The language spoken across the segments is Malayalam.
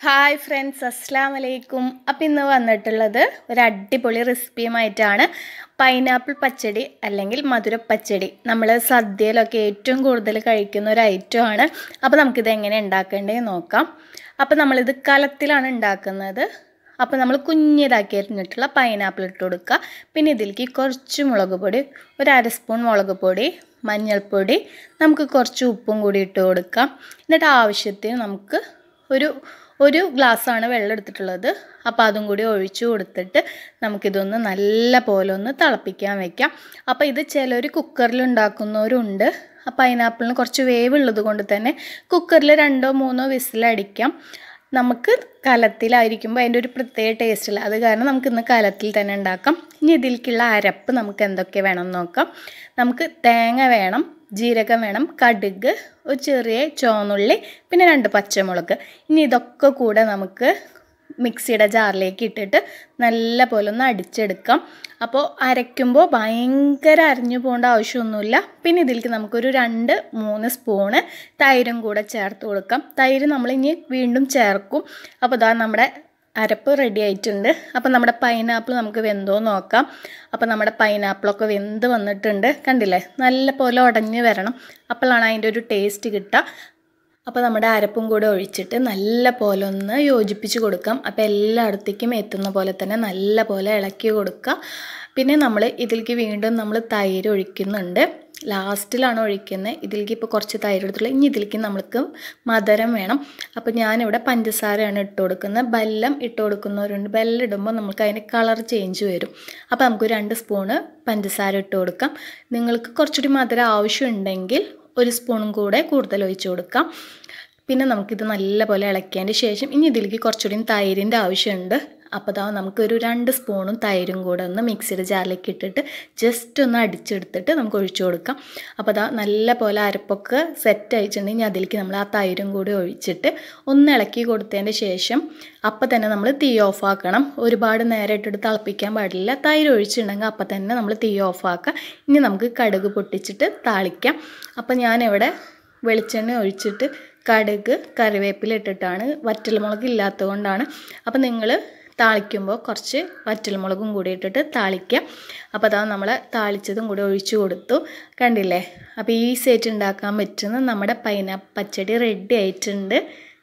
ഹായ് ഫ്രണ്ട്സ് അസ്സാം വലൈക്കും അപ്പം ഇന്ന് വന്നിട്ടുള്ളത് ഒരു അടിപൊളി റെസിപ്പിയുമായിട്ടാണ് പൈനാപ്പിൾ പച്ചടി അല്ലെങ്കിൽ മധുര പച്ചടി നമ്മൾ സദ്യയിലൊക്കെ ഏറ്റവും കൂടുതൽ കഴിക്കുന്ന ഒരു ഐറ്റമാണ് അപ്പോൾ നമുക്കിത് എങ്ങനെ ഉണ്ടാക്കേണ്ടത് നോക്കാം അപ്പോൾ നമ്മളിത് കലത്തിലാണ് ഉണ്ടാക്കുന്നത് അപ്പോൾ നമ്മൾ കുഞ്ഞിതാക്കി അരിഞ്ഞിട്ടുള്ള പൈനാപ്പിൾ ഇട്ട് കൊടുക്കുക പിന്നെ ഇതിലേക്ക് കുറച്ച് മുളക് പൊടി ഒരു അര സ്പൂൺ മുളക് പൊടി മഞ്ഞൾപ്പൊടി നമുക്ക് കുറച്ച് ഉപ്പും കൂടി ഇട്ട് കൊടുക്കാം എന്നിട്ട് ആവശ്യത്തിന് നമുക്ക് ഒരു ഒരു ഗ്ലാസ്സാണ് വെള്ളം എടുത്തിട്ടുള്ളത് അപ്പോൾ അതും കൂടി ഒഴിച്ചു കൊടുത്തിട്ട് നമുക്കിതൊന്ന് നല്ല പോലെ ഒന്ന് തിളപ്പിക്കാൻ വെക്കാം അപ്പോൾ ഇത് ചിലർ കുക്കറിൽ ഉണ്ടാക്കുന്നവരുണ്ട് ആ പൈനാപ്പിളിന് കുറച്ച് വേവ് ഉള്ളത് കൊണ്ട് തന്നെ കുക്കറിൽ രണ്ടോ മൂന്നോ വിസിലടിക്കാം നമുക്ക് കലത്തിലായിരിക്കുമ്പോൾ അതിൻ്റെ ഒരു പ്രത്യേക ടേസ്റ്റില്ല അത് കാരണം നമുക്ക് ഇന്ന് കലത്തിൽ തന്നെ ഉണ്ടാക്കാം ഇനി ഇതിലേക്കുള്ള അരപ്പ് നമുക്ക് എന്തൊക്കെ വേണം നോക്കാം നമുക്ക് തേങ്ങ വേണം ജീരകം വേണം കടുക് ഒരു ചെറിയ ചുവന്നുള്ളി പിന്നെ രണ്ട് പച്ചമുളക് ഇനി ഇതൊക്കെ കൂടെ നമുക്ക് മിക്സിയുടെ ജാറിലേക്ക് ഇട്ടിട്ട് നല്ല പോലെ ഒന്ന് അടിച്ചെടുക്കാം അപ്പോൾ അരയ്ക്കുമ്പോൾ ഭയങ്കര അരഞ്ഞു പോകേണ്ട ആവശ്യമൊന്നുമില്ല പിന്നെ ഇതിലേക്ക് നമുക്കൊരു രണ്ട് മൂന്ന് സ്പൂണ് തൈരും കൂടെ ചേർത്ത് കൊടുക്കാം തൈര് നമ്മൾ ഇനി വീണ്ടും ചേർക്കും അപ്പോൾ ഇതാ നമ്മുടെ അരപ്പ് റെഡി ആയിട്ടുണ്ട് അപ്പോൾ നമ്മുടെ പൈനാപ്പിൾ നമുക്ക് വെന്തോ നോക്കാം അപ്പോൾ നമ്മുടെ പൈനാപ്പിളൊക്കെ വെന്ത് വന്നിട്ടുണ്ട് കണ്ടില്ലേ നല്ല പോലെ ഉടഞ്ഞ് വരണം അപ്പോഴാണ് അതിൻ്റെ ഒരു ടേസ്റ്റ് കിട്ടുക അപ്പോൾ നമ്മുടെ അരപ്പും കൂടെ ഒഴിച്ചിട്ട് നല്ല പോലെ ഒന്ന് യോജിപ്പിച്ച് കൊടുക്കാം അപ്പോൾ എല്ലായിടത്തേക്കും എത്തുന്ന പോലെ തന്നെ നല്ല പോലെ ഇളക്കി കൊടുക്കുക പിന്നെ നമ്മൾ ഇതിലേക്ക് വീണ്ടും നമ്മൾ തൈര് ഒഴിക്കുന്നുണ്ട് ലാസ്റ്റിലാണ് ഒഴിക്കുന്നത് ഇതിലേക്ക് ഇപ്പോൾ കുറച്ച് തൈര് എടുത്തുള്ളത് ഇനി ഇതിലേക്ക് നമുക്ക് മധുരം വേണം അപ്പോൾ ഞാനിവിടെ പഞ്ചസാരയാണ് ഇട്ട് കൊടുക്കുന്നത് ബെല്ലം ഇട്ട് കൊടുക്കുന്നവരുണ്ട് ബെല്ലം ഇടുമ്പോൾ നമുക്ക് അതിൻ്റെ കളർ ചേഞ്ച് വരും അപ്പോൾ നമുക്ക് രണ്ട് സ്പൂണ് പഞ്ചസാര ഇട്ട് കൊടുക്കാം നിങ്ങൾക്ക് കുറച്ചുകൂടി മധുരം ആവശ്യമുണ്ടെങ്കിൽ ഒരു സ്പൂണും കൂടെ കൂടുതൽ ഒഴിച്ച് കൊടുക്കാം പിന്നെ നമുക്കിത് നല്ലപോലെ ഇളക്കിയതിൻ്റെ ശേഷം ഇനി ഇതിലേക്ക് കുറച്ചുകൂടി തൈരിൻ്റെ ആവശ്യമുണ്ട് അപ്പോൾ അതാ നമുക്കൊരു രണ്ട് സ്പൂണും തൈരും കൂടെ ഒന്ന് മിക്സിയുടെ ജാറിലേക്ക് ഇട്ടിട്ട് ജസ്റ്റ് ഒന്ന് അടിച്ചെടുത്തിട്ട് നമുക്ക് ഒഴിച്ചു കൊടുക്കാം അപ്പോൾ അതാ നല്ല പോലെ അരപ്പൊക്കെ സെറ്റ് അയച്ചിട്ടുണ്ടെങ്കിൽ അതിലേക്ക് നമ്മൾ ആ തൈരും കൂടി ഒഴിച്ചിട്ട് ഒന്ന് ഇളക്കി കൊടുത്തതിൻ്റെ ശേഷം അപ്പം തന്നെ നമ്മൾ തീ ഓഫ് ആക്കണം ഒരുപാട് നേരം ഇട്ടിട്ട് തിളപ്പിക്കാൻ പാടില്ല തൈര് ഒഴിച്ചിട്ടുണ്ടെങ്കിൽ അപ്പം തന്നെ നമ്മൾ തീ ഓഫ് ആക്കുക ഇനി നമുക്ക് കടുക് പൊട്ടിച്ചിട്ട് താളിക്കാം അപ്പോൾ ഞാനിവിടെ വെളിച്ചെണ്ണ ഒഴിച്ചിട്ട് കടുക് കറിവേപ്പില ഇട്ടിട്ടാണ് വറ്റൽമുളക് ഇല്ലാത്തത് കൊണ്ടാണ് അപ്പോൾ നിങ്ങൾ താളിക്കുമ്പോൾ കുറച്ച് വറ്റൽമുളകും കൂടി ഇട്ടിട്ട് താളിക്കാം അപ്പോൾ അതാ നമ്മൾ താളിച്ചതും കൂടി ഒഴിച്ചു കൊടുത്തു കണ്ടില്ലേ അപ്പോൾ ഈസി ആയിട്ട് ഉണ്ടാക്കാൻ പറ്റുന്ന നമ്മുടെ പൈനാപ്പിൾ പച്ചടി റെഡി ആയിട്ടുണ്ട്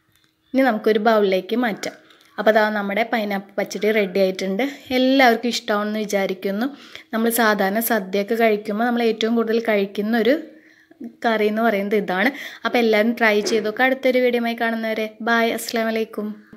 ഇനി നമുക്കൊരു ബൗളിലേക്ക് മാറ്റാം അപ്പോൾ അതാ നമ്മുടെ പൈനാപ്പിൾ പച്ചടി റെഡി ആയിട്ടുണ്ട് എല്ലാവർക്കും ഇഷ്ടമാണെന്ന് വിചാരിക്കുന്നു നമ്മൾ സാധാരണ സദ്യയൊക്കെ കഴിക്കുമ്പോൾ നമ്മൾ ഏറ്റവും കൂടുതൽ കഴിക്കുന്ന ഒരു കറി എന്ന് പറയുന്നത് ഇതാണ് അപ്പോൾ എല്ലാവരും ട്രൈ ചെയ്തൊക്കെ അടുത്തൊരു വീഡിയോയുമായി കാണുന്നവരെ ബായ് അസ്സാം വലൈക്കും